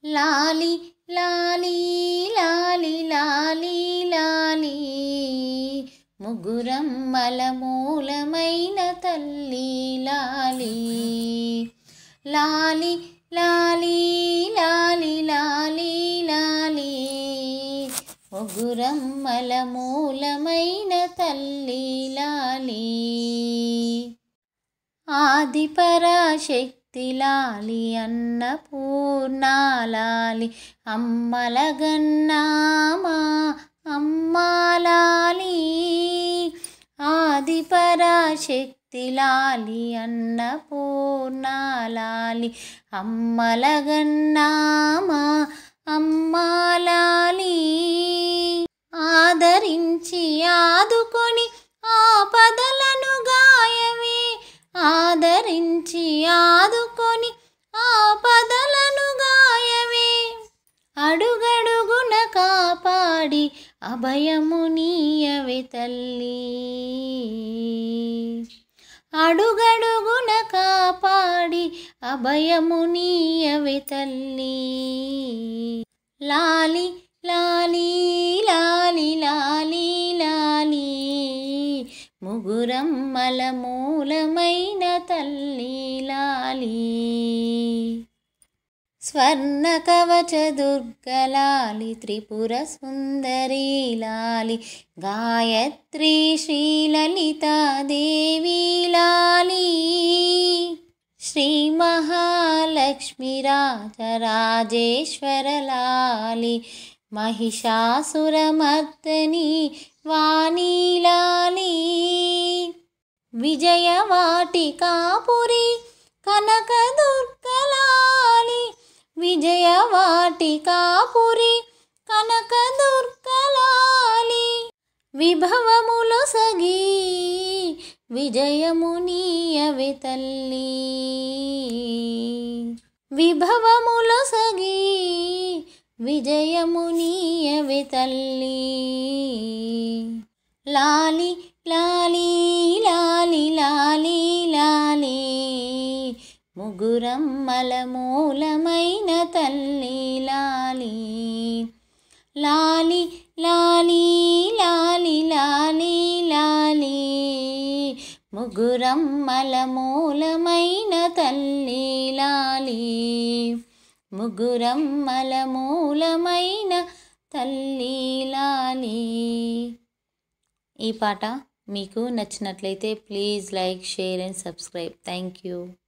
లాలి లాలి లాలి లాలి లాలి ముగ్గురమ్మల మూలమైన తల్లి లాలి లాలి లాలి లాలి లాలి లాలి ముగ్గురమ్మల మూలమైన తల్లి లాలి ఆదిపరాశక్తి లాలి అన్నపూర్ణాలాలి అమ్మలగన్నామా అమ్మాలాలి ఆదిపరాశక్తి లాలి అన్నపూర్ణాలాలి అమ్మలగన్నామా అమ్మాలాలి ఆదరించి ఆదుకొని ఆపదలను గాయమే ఆదరించి ఆదుకొని ఆపదలను గాయవే అడుగడుగున కాపాడి అభయము నీయవే తల్లి అడుగడుగున కాపాడి అభయము నీయవే తల్లి లాలి లాలి లాలి లాలి లాలి ముగురమ్మల మూలమైన తల్లి లాలి స్వర్ణ కవచ దుర్గలాలి త్రిపుర సుందరి లాలి గాయత్రి శ్రీలలితాదేవి లాలి శ్రీ మహాలక్ష్మి రాజరాజేశ్వర లాలి మహిషాసురమర్దని వాణీలాలి విజయవాటికాపురి కనకదుర్గలాలి విజయవాటికాపురి కనకదుర్గలాలి విభవములు సగి విజయమునీయవి తల్లి విభవములు సగి విజయమునీయవి తల్లి లాలి లాలి లాలి లాలి లాలి ముగురమ్మల మూలమైన తల్లి లాలి లాలి లాలి లాలి లాలి లాలి ముగురమ్మల మూలమైన తల్లి లాలి ముగురమ్మల మూలమైన తల్లి లాలి ఈ పాట మీకు నచ్చినట్లయితే please like share and subscribe thank you